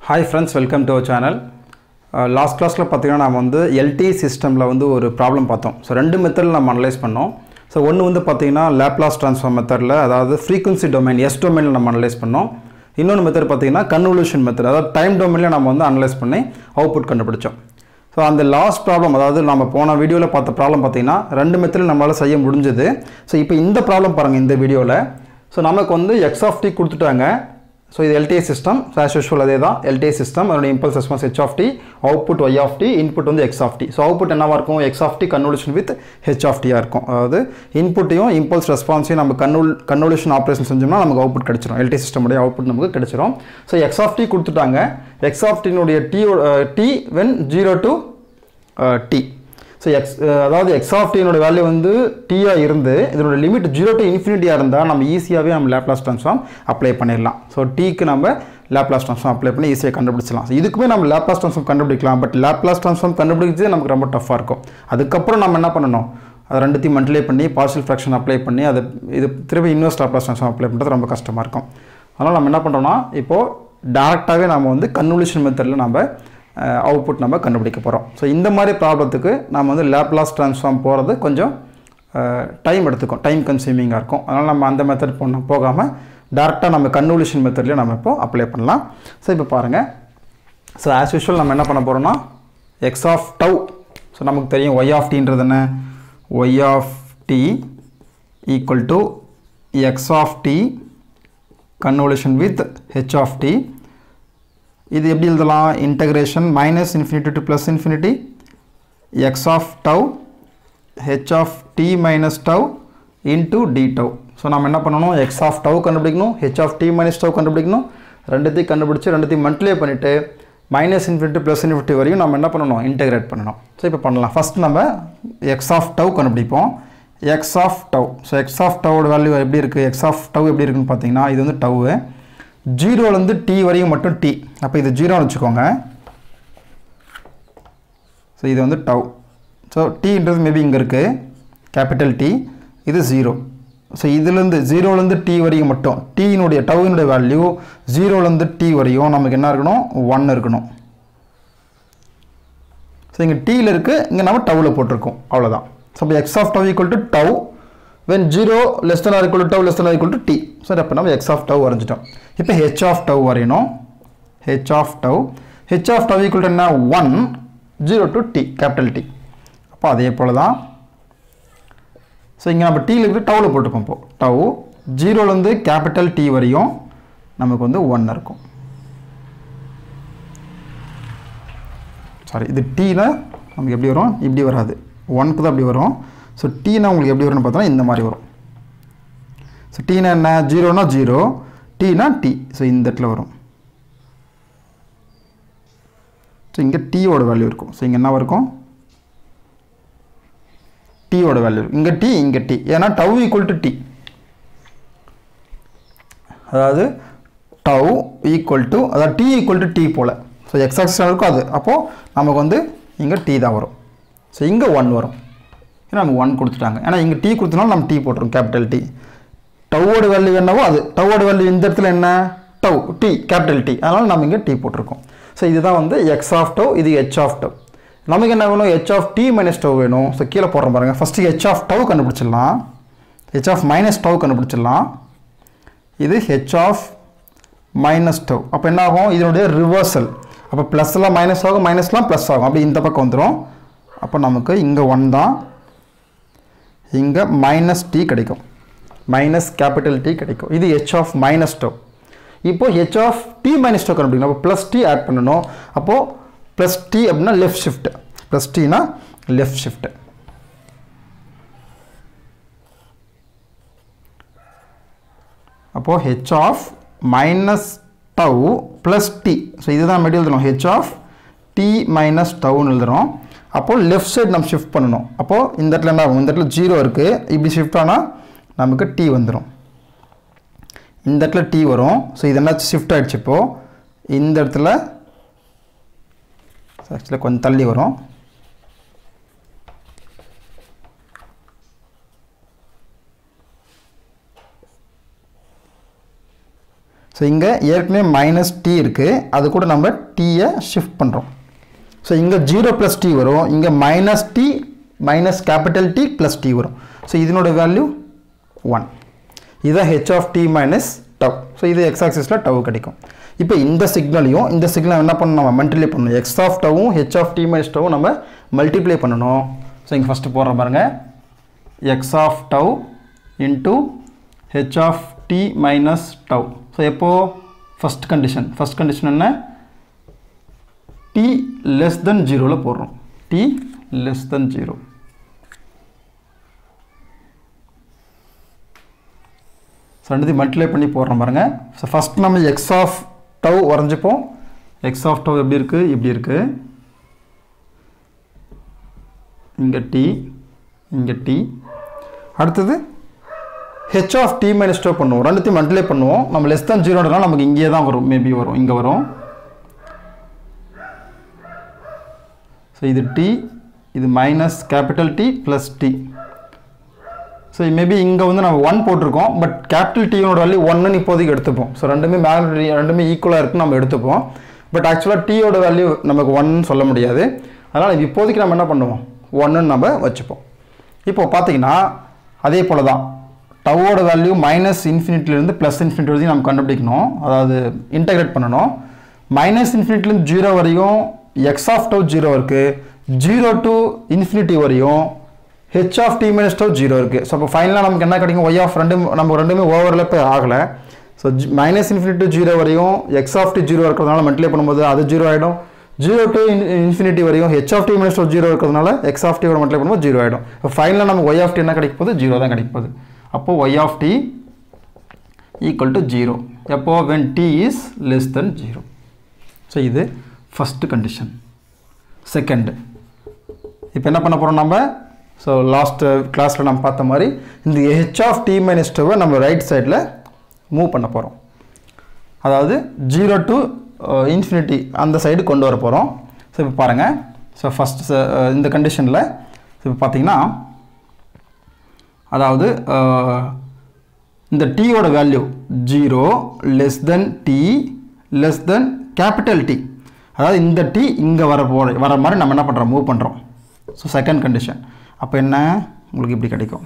hi friends welcome to our channel last கிளாஸில் பார்த்தீங்கன்னா நம்ம வந்து எல்டி சிஸ்டமில் வந்து ஒரு ப்ராப்ளம் பார்த்தோம் ஸோ ரெண்டு மெத்தடில் நம்ம அனலைஸ் பண்ணோம் ஸோ ஒன்று வந்து பார்த்தீங்கன்னா லேப்லாஸ் ட்ரான்ஸ்ஃபார்ம் மெத்தடில் அதாவது ஃப்ரீக்வன்சி டொமைன் எஸ் டொமைனில் நம்ம அனலைஸ் பண்ணோம் இன்னொன்று மெத்தட் பார்த்தீங்கன்னா கன்வல்யூஷன் மெத்தட் அதாவது டைம் டொமைனில் நம்ம வந்து அனலைஸ் பண்ணி அவுட்புட் கண்டுபிடிச்சோம் ஸோ அந்த லாஸ்ட் ப்ராப்ளம் அதாவது நம்ம போன வீடியோவில் பார்த்த ப்ராப்ளம் பார்த்தீங்கன்னா ரெண்டு மெத்தடில் நம்மளால் செய்ய முடிஞ்சது ஸோ இப்போ இந்த ப்ராப்ளம் பாருங்கள் இந்த வீடியோவில் ஸோ நமக்கு வந்து எக்ஸ் ஆஃப் டி கொடுத்துட்டாங்க ஸோ இது எல்டிஏ சிஸ்டம் ஆஸ் யூஷுவல் அதே தான் எல்டிஏ சிஸ்டம் அதோட impulse response h of t output y of t input வந்து x of t so output என்னவாக இருக்கும் x of t convolution with h of டியாக இருக்கும் அதாவது இன்புட்டையும் இம்பல்ஸ் ரெஸ்பான்ஸையும் நம்ம கன்வல் கன்வல்யூஷன் ஆப்ரேஷன் செஞ்சோம்னா நமக்கு அவுட்புட் கிடச்சிரும் எல்டி சிஸ்டமுடைய அவுட்புட் நமக்கு கிடச்சிரும் ஸோ எக்ஸ் ஆஃப் டி கொடுத்துட்டாங்க எக்ஸ் ஆஃப் டினுடைய t t when zero to t so x அதாவது எக்ஸ் ஆஃப் டினோட வேல்யூ வந்து டீயாக இருந்து இதனோட லிமிட் ஜீரோ டு இன்ஃபினிட்டியாக இருந்தால் நம்ம ஈஸியாகவே நம்ம லேப்லாஸ் ட்ரான்ஸ்ஃபார்ம் அப்ளை பண்ணிடலாம் ஸோ டீக்கு நம்ம லேப்லாஸ் ட்ரான்ஸ்ஃபார்ம் அப்ளை பண்ணி ஈஸியாக கண்டுபிடிச்சலாம் ஸோ இதுக்குமே நம்ம லேப்லாஸ் ட்ரான்ஸ்ஃபார்ம் கண்டுபிடிக்கலாம் பட் லேப்லாஸ் ட்ரான்ஸ்ஃபார்ம் கண்டுபிடிச்சது நமக்கு ரொம்ப டஃப்பாக இருக்கும் அதுக்கப்புறம் நம்ம என்ன பண்ணணும் அது ரெண்டுத்தையும் மல்டிப்ளை பண்ணி பார்ஷியல் ஃப்ராக்ஷன் அப்ளை பண்ணி அது இது திருப்பி இன்வெஸ்ட் லேப்லாஸ் ட்ரான்ஸ்ஃபார்ம் அப்ளை பண்ணுறது ரொம்ப கஷ்டமாக இருக்கும் அதனால் நம்ம என்ன பண்ணுறோம்னா இப்போது டேரெக்டாகவே நம்ம வந்து கன்வல்யூஷன் மெத்தடில் நம்ம அவுட்புட் நம்ம கண்டுபிடிக்க போகிறோம் ஸோ இந்த மாதிரி ப்ராப்ளத்துக்கு நம்ம வந்து லேப்லாஸ் ட்ரான்ஸ்ஃபார்ம் போகிறது கொஞ்சம் டைம் எடுத்துக்கும் டைம் கன்சியூமிங்காக இருக்கும் அதனால் நம்ம அந்த மெத்தட் போன போகாமல் டேரெக்டாக நம்ம கன்வல்யூஷன் மெத்தட்லேயே நம்ம இப்போ அப்ளை பண்ணலாம் ஸோ இப்போ பாருங்கள் ஸோ ஆஸ் யூஷுவல் நம்ம என்ன பண்ண போகிறோம்னா எக்ஸ் ஆஃப் டவ் ஸோ நமக்கு தெரியும் ஒய் ஆஃப் டீன்றது என்ன y of t equal to x of t convolution with h of t இது எப்படி எழுதலாம் integration minus infinity to plus infinity x of tau h of t minus tau into d tau so நம்ம என்ன பண்ணணும் x of tau கண்டுபிடிக்கணும் h of t minus tau கண்டுபிடிக்கணும் ரெண்டுத்தையும் கண்டுபிடிச்சி ரெண்டுத்தையும் மல்டிப்ளை பண்ணிவிட்டு மைனஸ் இன்ஃபினிட்டி ப்ளஸ் இன்ஃபினிட்டி வரையும் நம்ம என்ன பண்ணணும் இன்டகிரேட் பண்ணணும் ஸோ இப்போ பண்ணலாம் ஃபஸ்ட் நம்ம எக்ஸ் ஆஃப் டவ் கண்டுபிடிப்போம் x of tau so x of டவோட வேல்யூ எப்படி இருக்குது எக்ஸ் ஆஃப் டவ் எப்படி இருக்குன்னு பார்த்தீங்கன்னா இது வந்து டவ்வு ஜீரோலேருந்து டி வரையும் மட்டும் டி அப்போ இது ஜீரோன்னு வச்சுக்கோங்க ஸோ இது வந்து டவ் ஸோ டீன்றது மேபி இங்கே இருக்குது கேபிட்டல் டி இது ஜீரோ ஸோ இதுலேருந்து ஜீரோலேருந்து டி வரையும் மட்டும் டீனுடைய டவ்வினுடைய வேல்யூ ஜீரோலேருந்து டி வரையும் நமக்கு என்ன இருக்கணும் ஒன் இருக்கணும் ஸோ இங்கே டீயில் இருக்குது இங்கே நம்ம டவ்வில் போட்டிருக்கோம் அவ்வளோதான் ஸோ இப்போ x of tau equal to tau when zero less than or equal to tau less than or equal to t so அப்போ நம்ம எக்ஸ் ஆஃப் டவ் வரைஞ்சிட்டோம் இப்போ ஹெச் ஆஃப் டவ் வரையணும் h of tau h of tau equal to என்ன one zero to t capital T அப்போ அதே போல் தான் ஸோ இங்கே நம்ம டீயில் இருக்கிற டவ்வில் போட்டுப்போம் இப்போ டவ் ஜீரோலேருந்து கேபிட்டல் டி வரையும் நமக்கு வந்து ஒன் இருக்கும் சாரி இது டீனா நமக்கு எப்படி வரும் இப்படி வராது ஒனுக்கு தான் அப்படி வரும் ஸோ டீனா உங்களுக்கு எப்படி வரும்னு பார்த்தோன்னா இந்த மாதிரி வரும் ஸோ டீனா என்ன ஜீரோனா ஜீரோ டீனா டி ஸோ இந்த இடத்துல வரும் ஸோ இங்கே டீயோட வேல்யூ இருக்கும் ஸோ இங்கே என்ன இருக்கும் டீயோட வேல்யூ இங்கே டி இங்கே டி ஏன்னா டவ் ஈக்குவல் டு டி அதாவது டவ் ஈக்குவல் டு அதாவது டி ஈக்குவல் டு டி போல் ஸோ எக்ஸ் ஆக்சஸ் இருக்கும் அது அப்போது நமக்கு வந்து இங்கே டி தான் வரும் ஸோ இங்கே ஒன் வரும் ஏன்னா நமக்கு ஒன் கொடுத்துட்டாங்க ஏன்னா இங்கே டி கொடுத்தனால நம்ம டி போட்டுரும் கேபிட்டல் டி டவ்வோட வேல்யூ என்னவோ அது டவ்வோட வேல்யூ இந்த இடத்துல என்ன டவ் டி கேபிட்டல் டி அதனால் நம்ம இங்கே டி போட்டிருக்கோம் ஸோ இதுதான் வந்து எக்ஸ் ஆஃப் டவ் இது ஹெச் ஆஃப் டவ் நமக்கு என்ன வேணும் h of t minus tau வேணும் ஸோ கீழே போடுறோம் பாருங்கள் ஃபஸ்ட்டு ஹெச் ஆஃப் டவ் கண்டுபிடிச்சிடலாம் ஹெச் ஆஃப் மைனஸ் டவ் கண்டுபிடிச்சிடலாம் இது ஹெச் ஆஃப் மைனஸ் டவ் அப்போ என்ன ஆகும் இதனுடைய ரிவர்சல் அப்போ ப்ளஸ்லாம் மைனஸ் ஆகும் மைனஸ்லாம் ப்ளஸ் ஆகும் அப்படி இந்த பக்கம் வந்துடும் அப்போ நமக்கு இங்கே ஒன் தான் இங்கே மைனஸ் டி கிடைக்கும் மைனஸ் கேபிட்டல் டி கிடைக்கும் இது ஹெச் ஆஃப் மைனஸ் டவ் இப்போ h of t minus tau கண்டுபிடிக்கணும் அப்போ ப்ளஸ் டி ஆட் பண்ணணும் அப்போது ப்ளஸ் டி அப்படின்னா லெஃப்ட் ஷிஃப்ட் ப்ளஸ் டீனா லெஃப்ட் ஷிஃப்ட் அப்போது h of minus tau plus t so இதுதான் நம்ம எழுதணும் ஹெச் ஆஃப் டி மைனஸ் டவுன்னு எழுதுகிறோம் அப்போது லெஃப்ட் சைடு நம்ம ஷிஃப்ட் பண்ணணும் அப்போது இந்த இடத்துல என்ன ஆகும் இந்த இடத்துல ஜீரோ இருக்குது இப்படி ஷிஃப்ட் ஆனால் நமக்கு டி வந்துடும் இந்த இடத்துல டி வரும் ஸோ இது என்ன ஷிஃப்ட் ஆகிடுச்சு இப்போது இந்த இடத்துல ஆக்சுவலாக கொஞ்சம் தள்ளி வரும் ஸோ இங்கே ஏற்கனவே மைனஸ் டி இருக்குது அது கூட நம்ம டீயை ஷிஃப்ட் பண்ணுறோம் ஸோ இங்கே ஜீரோ ப்ளஸ் டி வரும் இங்கே minus t minus capital T plus t வரும் ஸோ இதனோட வேல்யூ ஒன் இதுதான் h of t minus tau so இது எக்ஸ் ஆக்சிஸில் டவ் கிடைக்கும் இப்போ இந்த சிக்னலையும் இந்த சிக்னல் என்ன பண்ணணும் நம்ம மல்டிப்ளை பண்ணணும் எக்ஸ் ஆஃப் டவும் ஹெச் ஆஃப் டி மைனஸ் டவும் நம்ம மல்டிப்ளை பண்ணணும் ஸோ இங்கே ஃபஸ்ட்டு போடுற பாருங்க x of tau into h of t minus tau so எப்போ ஃபஸ்ட் கண்டிஷன் ஃபஸ்ட் கண்டிஷன் என்ன டி லெஸ் தென் ஜீரோவில் போடுறோம் t less than zero so ரெண்டுத்தையும் மல்டிப்ளை பண்ணி போடுறோம் பாருங்க ஸோ ஃபஸ்ட் நம்ம எக்ஸ் ஆஃப் டவ் வரைஞ்சிப்போம் எக்ஸ் ஆஃப் டவ் எப்படி இருக்குது இப்படி இருக்குது இங்கே டி இங்கே டி அடுத்தது H of t minus tau பண்ணுவோம் ரெண்டுத்தையும் மல்டிப்ளை பண்ணுவோம் நம்ம லெஸ் தான் ஜீரோன்றனால நமக்கு இங்கே தான் வரும் மேபி வரும் இங்கே வரும் ஸோ இது டி இது minus capital T plus t so maybe இங்கே வந்து நம்ம ஒன் போட்டிருக்கோம் பட் கேபிட்டல் டியோட வேல்யூ ஒன்னுன்னு இப்போதைக்கு எடுத்துப்போம் ஸோ ரெண்டுமே மேக்னி ரெண்டுமே ஈக்குவலாக இருக்குன்னு நம்ம எடுத்துப்போம் பட் ஆக்சுவலாக டீயோட வேல்யூ நமக்கு ஒன்னு சொல்ல முடியாது அதனால் இப்போதைக்கு நம்ம என்ன பண்ணுவோம் ஒன்றுன்னு நம்ம வச்சுப்போம் இப்போ பார்த்தீங்கன்னா அதே போல் தான் டவோட வேல்யூ மைனஸ் இன்ஃபினிட்டிலேருந்து ப்ளஸ் இன்ஃபினிட்டி வரைக்கும் நம்ம கண்டுபிடிக்கணும் அதாவது இன்டகிரேட் பண்ணணும் மைனஸ் இன்ஃபினிட்டிலேருந்து ஜீரோ வரையும் எக்ஸ் ஆஃப் டவ் ஜீரோ இருக்குது ஜீரோ டு இன்ஃபினிட்டி வரையும் h of t minus tau zero இருக்குது ஸோ அப்போ ஃபைனலாக நமக்கு என்ன கிடைக்கும் ஒய் ஆஃப் ரெண்டு நம்ம ரெண்டுமே ஓவர்லப்பே ஆகலை ஸோ மைனஸ் இன்ஃபினிட்டி ஜீரோ வரையும் எக்ஸ் ஆஃப் டி ஜீரோ இருக்கிறதுனால மல்டிப்ளை பண்ணும்போது அது ஜீரோ ஆகிடும் ஜீரோ டு இன்ஃபினிட்டி வரையும் h of t minus tau zero இருக்கிறதுனால எக்ஸ் ஆஃப் டியோட மல்டிப்ளை பண்ணும்போது ஜீரோ ஆகிடும் இப்போ ஃபைனலாக நமக்கு ஒய் ஆஃப் டி என்ன கிடைக்க போகுது ஜீரோ தான் கிடைக்க போகுது அப்போது y of t equal to zero எப்போ when t is less than zero so இது ஃபஸ்ட்டு கண்டிஷன் செகண்டு இப்போ என்ன பண்ண போகிறோம் நம்ம ஸோ லாஸ்ட் கிளாஸில் நம்ம பார்த்த மாதிரி இந்த ஹெச் ஆஃப் டி மைனஸ் டூவை நம்ம ரைட் சைடில் மூவ் பண்ண போகிறோம் அதாவது ஜீரோ டு இன்ஃபினிட்டி அந்த சைடு கொண்டு வர போகிறோம் ஸோ இப்போ பாருங்கள் ஸோ ஃபஸ்ட் இந்த கண்டிஷனில் இப்போ பார்த்தீங்கன்னா அதாவது அஹ், இந்த டீயோட value zero less than t less than capital T அதாவது இந்த டி இங்கே வர போ வர மாதிரி நம்ம என்ன பண்ணுறோம் மூவ் பண்ணுறோம் ஸோ செகண்ட் கண்டிஷன் அப்போ என்ன உங்களுக்கு இப்படி கிடைக்கும்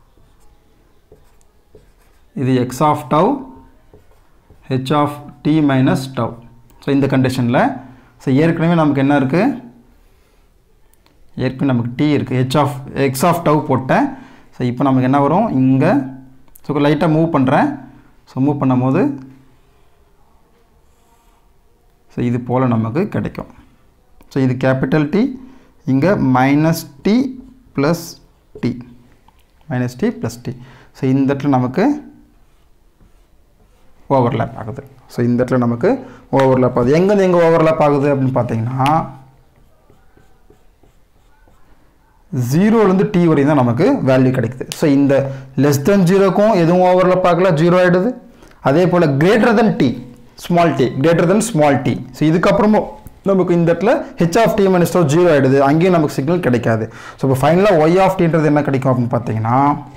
இது x of tau h of t minus tau so இந்த கண்டிஷனில் ஸோ ஏற்கனவே நமக்கு என்ன இருக்குது ஏற்கனவே நமக்கு டி இருக்குது h of x of tau போட்டேன் ஸோ இப்போ நமக்கு என்ன வரும் இங்கே ஸோ லைட்டாக மூவ் பண்ணுறேன் ஸோ மூவ் பண்ணும்போது ஸோ இது போல் நமக்கு கிடைக்கும் ஸோ இது கேபிட்டல் டி இங்கே minus t plus t minus t plus t so இந்த இடத்துல நமக்கு ஓவர்லேப் ஆகுது ஸோ இந்த இடத்துல நமக்கு ஓவர்லேப் ஆகுது எங்கேருந்து எங்கே ஓவர்லேப் ஆகுது அப்படின்னு பார்த்தீங்கன்னா ஜீரோலேருந்து டி வரையும் தான் நமக்கு வேல்யூ கிடைக்குது ஸோ இந்த லெஸ் தென் ஜீரோக்கும் எதுவும் ஓவரில் பார்க்கல ஜீரோ ஆகிடுது அதே போல் greater than t small t greater than small t so இதுக்கப்புறமும் நமக்கு இந்த இடத்துல h of t minus zero ஆகிடுது அங்கேயும் நமக்கு சிக்னல் கிடைக்காது ஸோ இப்போ ஃபைனலாக ஒய் ஆஃப் டின்றது என்ன கிடைக்கும் அப்படின்னு பார்த்தீங்கன்னா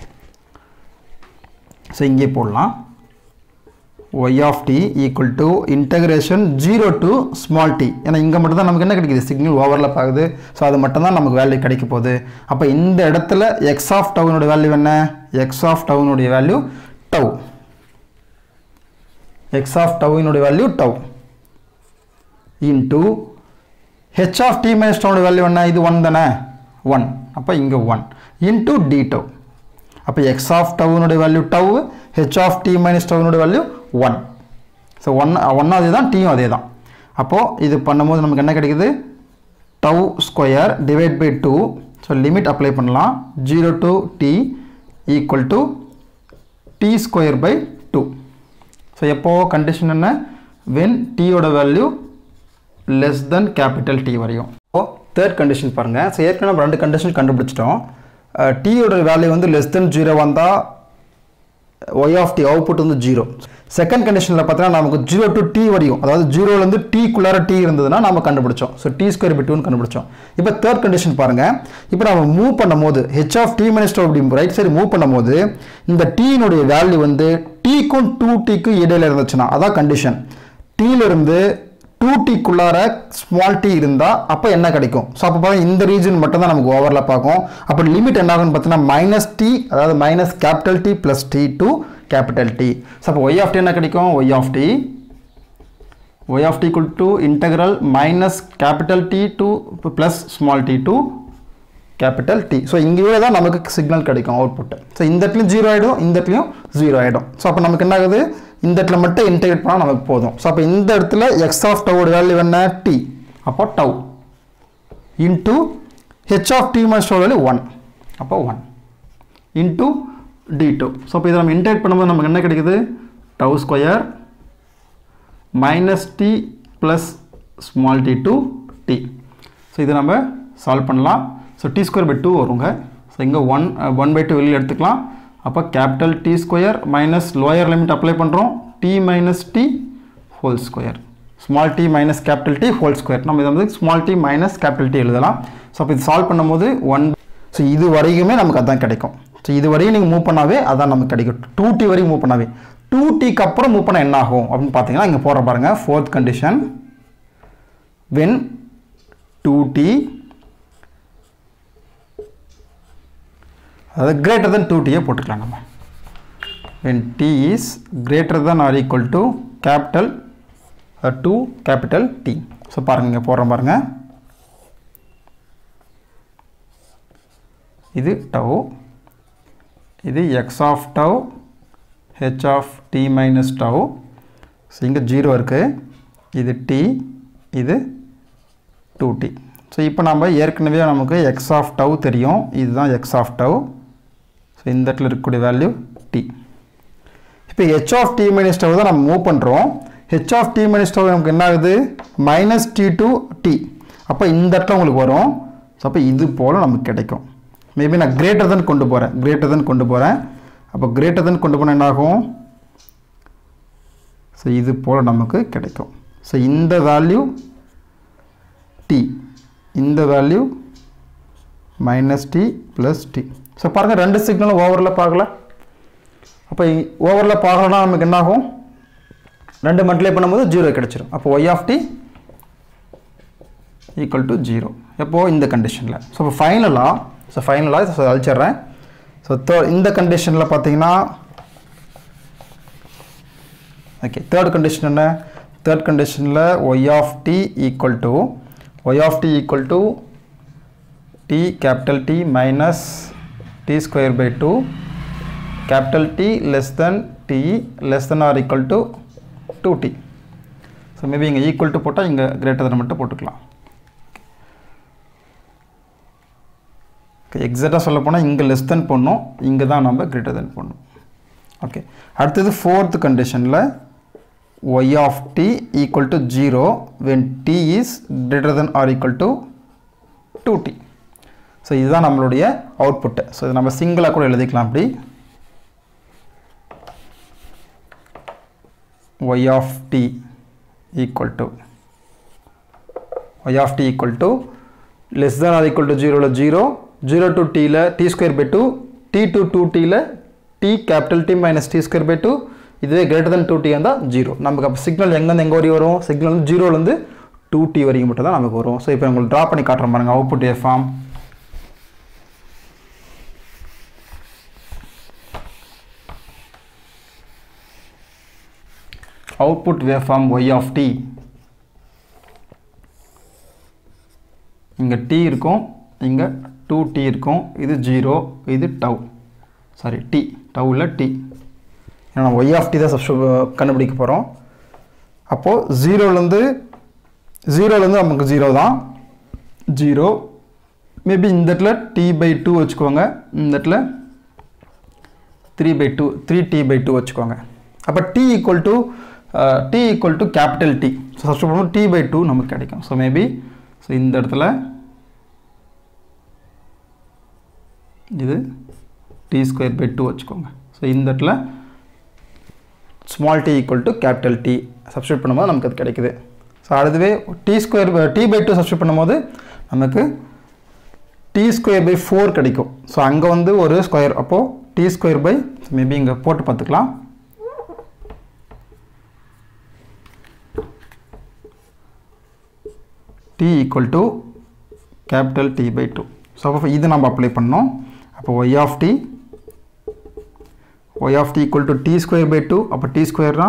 ஸோ இங்கே போடலாம் y of t equal to integration 0 to small t ஏன்னா இங்கே மட்டும் தான் நமக்கு என்ன கிடைக்குது சிக்னல் ஓவர்லப் ஆகுது ஸோ அது மட்டும் தான் நமக்கு வேல்யூ கிடைக்க போகுது அப்போ இந்த இடத்துல எக்ஸ் ஆஃப் டவுனுடைய வேல்யூ என்ன எக்ஸ் ஆஃப் டவுனுடைய வேல்யூ டவ் எக்ஸ் ஆஃப் டவுனுடைய value tau into h of t minus டவுனுடைய வேல்யூ என்ன இது ஒன் தானே ஒன் அப்போ இங்கே ஒன் இன்டூ டி டவ் அப்போ எக்ஸ் ஆஃப் டவுனுடைய value tau h of t minus டவுனுடைய வேல்யூ ஒன் ஸோ ஒன் ஒன்றும் அதே தான் டீயும் அதே தான் அப்போது இது பண்ணும்போது நமக்கு என்ன கிடைக்குது tau square divide by two so limit apply பண்ணலாம் zero to t equal to t square by two so எப்போ கண்டிஷன் என்ன வென் டீயோட value less than capital T வரையும் இப்போ தேர்ட் கண்டிஷன் பாருங்கள் ஸோ ஏற்கனவே நம்ம ரெண்டு கண்டிஷன் கண்டுபிடிச்சிட்டோம் டீயோட வேல்யூ வந்து லெஸ் தென் ஜீரோ வந்தால் ஒய் ஆஃப் டி அவுட்புட் வந்து ஜீரோ செகண்ட் கண்டிஷனில் பார்த்தீங்கன்னா நமக்கு ஜீரோ டு டி வரையும் அதாவது ஜீரோலேருந்து டீக்குள்ளார டி இருந்ததுன்னா நம்ம கண்டுபிடிச்சோம் ஸோ டி ஸ்கொயர் பை டூன்னு கண்டுபிடிச்சோம் இப்போ தேர்ட் கண்டிஷன் பாருங்கள் இப்போ நம்ம மூவ் பண்ணும்போது h of t minus tau அப்படி ரைட் சைடு மூவ் பண்ணும்போது இந்த டீனுடைய வேல்யூ வந்து டீக்கும் டூ டீக்கு இடையில இருந்துச்சுன்னா அதான் கண்டிஷன் டீலேருந்து டூ டீக்குள்ளார ஸ்மால் டி இருந்தால் அப்போ என்ன கிடைக்கும் ஸோ அப்போ பார்த்தா இந்த ரீஜன் மட்டும் தான் நமக்கு ஓவரில் பார்க்கும் அப்போ லிமிட் என்ன ஆகும்னு பார்த்தீங்கன்னா மைனஸ் டி அதாவது minus capital T plus t to capital D so அப்போ ஒய் ஆஃப் டி என்ன கிடைக்கும் y of t y of t equal to integral minus capital T to plus small t to capital T so இங்கேயே தான் நமக்கு signal கிடைக்கும் output so இந்த இடத்துலையும் zero ஆகிடும் இந்த இடத்துலையும் ஜீரோ ஆகிடும் ஸோ அப்போ நமக்கு என்ன ஆகுது இந்த இடத்துல மட்டும் இன்டெகிரேட் பண்ணால் நமக்கு போதும் ஸோ அப்போ இந்த இடத்துல எக்ஸ் ஆஃப் டவோட வேல்யூ என்ன டி அப்போ tau into h of t minus tau value one அப்போ one into d tau so அப்போ இதை நம்ம இன்டெகிரேட் பண்ணும்போது நமக்கு என்ன கிடைக்குது tau square minus t plus small t to t so இதை நம்ம சால்வ் பண்ணலாம் so t square by two வருங்க ஸோ இங்கே ஒன் ஒன் பை டூ வெளியில் எடுத்துக்கலாம் அப்போ capital T square minus lower limit apply பண்ணுறோம் t minus t whole square small t minus capital T whole square நம்ம இதை வந்து small t minus capital T எழுதலாம் ஸோ அப்போ இது சால்வ் பண்ணும்போது ஒன் ஸோ இது வரைக்குமே நமக்கு அதான் கிடைக்கும் ஸோ இது வரையும் நீங்கள் மூவ் பண்ணாவே அதான் நமக்கு கிடைக்கும் டூ டி வரையும் மூவ் பண்ணாவே டூ டிக்கு அப்புறம் மூவ் பண்ண என்ன ஆகும் அப்படின்னு பார்த்தீங்கன்னா இங்கே போகிற பாருங்க fourth condition when two t அதாவது கிரேட்டர் தென் டூ டியை போட்டுக்கலாம் நம்ம when t is greater than or equal to capital two capital D so பாருங்கள் இங்கே போடுறோம் பாருங்கள் இது டவ் இது x of tau h of t minus tau so இங்கே ஜீரோ இருக்குது இது டி இது டூ டி ஸோ இப்போ நம்ம ஏற்கனவே நமக்கு எக்ஸ் ஆஃப் டவ் தெரியும் இதுதான் எக்ஸ் ஆஃப் டவ் ஸோ இந்த இடத்துல இருக்கக்கூடிய வேல்யூ டி இப்போ h of t minus tau தான் நம்ம மூவ் பண்ணுறோம் h of t minus tau நமக்கு என்ன ஆகுது மைனஸ் டி டு டி அப்போ இந்த இடத்துல உங்களுக்கு வரும் ஸோ அப்போ இது போல் நமக்கு கிடைக்கும் மேபி நான் கிரேட்டர் தன் கொண்டு போகிறேன் கிரேட்டர் தன் கொண்டு போகிறேன் அப்போ கிரேட்டர் தன் கொண்டு போனால் என்ன ஆகும் ஸோ இது போல் நமக்கு கிடைக்கும் ஸோ இந்த வேல்யூ டி இந்த value minus t plus t so பாருங்கள் ரெண்டு சிக்னலும் ஓவரில் பார்க்கல அப்போ ஓவரில் பார்க்கலன்னா நமக்கு என்ன ஆகும் ரெண்டு மல்டிப்ளை பண்ணும்போது ஜீரோ கிடச்சிரும் அப்போ y of t equal to zero எப்போது இந்த கண்டிஷனில் ஸோ இப்போ ஃபைனலாக ஸோ ஃபைனலாக அழிச்சிட்றேன் ஸோ தே இந்த கண்டிஷனில் பார்த்தீங்கன்னா ஓகே தேர்ட் கண்டிஷன் என்ன தேர்ட் கண்டிஷனில் y of t equal to y of t equal to t capital D minus t square by two capital T less than t less than or equal to two t so maybe இங்கே equal to போட்டால் இங்கே greater than மட்டும் போட்டுக்கலாம் எக்ஸாக்டாக சொல்ல போனால் இங்கே less than பண்ணணும் இங்கே தான் நம்ம கிரேட்டர் தென் பண்ணணும் ஓகே அடுத்தது ஃபோர்த் கண்டிஷனில் y of t equal to zero when t is greater than or equal to two t so இதுதான் நம்மளுடைய அவுட்புட்டு ஸோ இது நம்ம சிங்கிளாக கூட எழுதிக்கலாம் அப்படி y of t equal to y of t equal to less than or equal to ஜீரோவில் zero zero to டியில் t square by two t to two டியில் t capital D minus t square by two இதுவே greater than two t இருந்தால் zero நமக்கு அப்போ signal எங்கேருந்து எங்கே வரையும் வரும் சிக்னல் வந்து ஜீரோலேருந்து டூ டி வரைக்கும் மட்டும் தான் நமக்கு வரும் ஸோ இப்போ உங்களுக்கு ட்ரா பண்ணி காட்டுறேன் பாருங்க output a form output waveform y of t இங்கே t இருக்கும் இங்கே டூ டி இருக்கும் இது ஜீரோ இது டவ் சாரி டி டவ்வில் டி ஏன்னா ஒய் ஆஃப் டி தான் சப்ஸ்ட் கண்டுபிடிக்க போகிறோம் அப்போது ஜீரோலேருந்து ஜீரோலேருந்து நமக்கு ஜீரோ தான் ஜீரோ மேபி இந்த இடத்துல டி பை டூ வச்சுக்கோங்க இந்த இடத்துல three by two three t by two வச்சுக்கோங்க அப்போ t equal to t equal to capital D so first பண்ணும்போது டி பை டூ நமக்கு கிடைக்கும் ஸோ மேபி ஸோ இந்த இடத்துல இது டி ஸ்கொயர் பை டூ வச்சுக்கோங்க ஸோ இந்த இடத்துல small t equal to capital t substitute பண்ணும்போது நமக்கு அது கிடைக்குது ஸோ அடுத்தவே t square t by two substitute பண்ணும்போது நமக்கு டி ஸ்கொயர் பை ஃபோர் கிடைக்கும் ஸோ அங்கே வந்து ஒரு ஸ்கொயர் அப்போது டி ஸ்கொயர் பை மேபி இங்கே போட்டு பார்த்துக்கலாம் t equal to capital t by two so அப்போ இது நம்ம அப்ளை பண்ணோம் அப்போ y of t y of t equal to t square by two அப்போ டி ஸ்கொயர்னா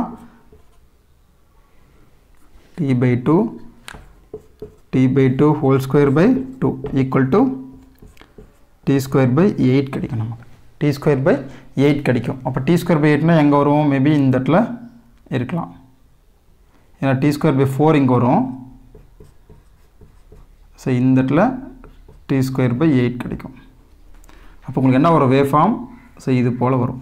t by two t by two whole square by two equal to t square by eight கிடைக்கும் நமக்கு t square by eight கிடைக்கும் அப்போ D square by எயிட்னா எங்கே வரும் maybe இந்த இடத்துல இருக்கலாம் ஏன்னா டி ஸ்கொயர் பை ஃபோர் இங்கே வரும் ஸோ இந்த இடத்துல டி ஸ்கொயர் பை எயிட் கிடைக்கும் அப்போ உங்களுக்கு என்ன வரும் வேவ் ஃபார்ம் ஸோ இது போல் வரும்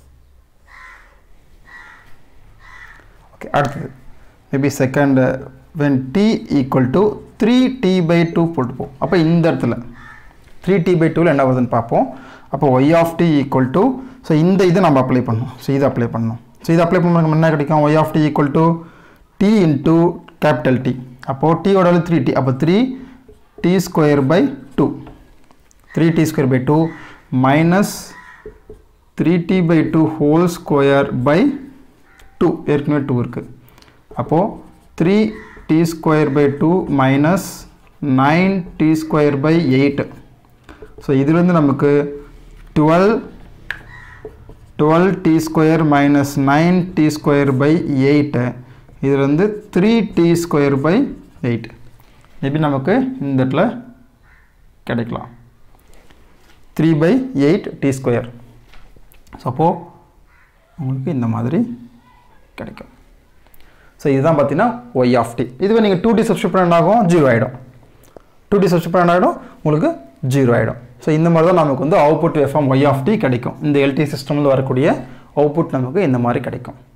ஓகே அடுத்தது maybe second when t equal to three t by two போட்டுப்போம் அப்போ இந்த இடத்துல த்ரீ டி பை டூவில் என்ன வருதுன்னு பார்ப்போம் அப்போ y of t equal to so இந்த இதை நம்ம அப்ளை பண்ணணும் ஸோ இதை அப்ளை பண்ணணும் ஸோ இதை அப்ளை பண்ண என்ன கிடைக்கும் y of t equal to t into capital t அப்போது டியோட த்ரீ டி அப்போ three t square by two three t square by two minus three t by two whole square by two ஏற்கனவே two இருக்குது அப்போது three t square by two minus nine t square by eight so இதுலேருந்து நமக்கு twelve twelve t square minus nine t square by eight இதுலேருந்து three t square by eight maybe நமக்கு இந்த இடத்துல கிடைக்கலாம் three by eight t square so அப்போது உங்களுக்கு இந்த மாதிரி கிடைக்கும் ஸோ இதுதான் பார்த்தீங்கன்னா ஒய் ஆஃப் டி இதுவே நீங்கள் டூ டி சப்ஸ்கிரிப் பண்ண ஆகும் ஜீரோ ஆகிடும் டூ டி சப்ஸ்கிரிப் பண்ண ஆகிடும் உங்களுக்கு ஜீரோ ஆகிடும் ஸோ இந்த மாதிரி தான் நமக்கு வந்து output FM y of t கிடைக்கும் இந்த எல்டி சிஸ்டமில் வரக்கூடிய அவுட்புட் நமக்கு இந்த மாதிரி கிடைக்கும்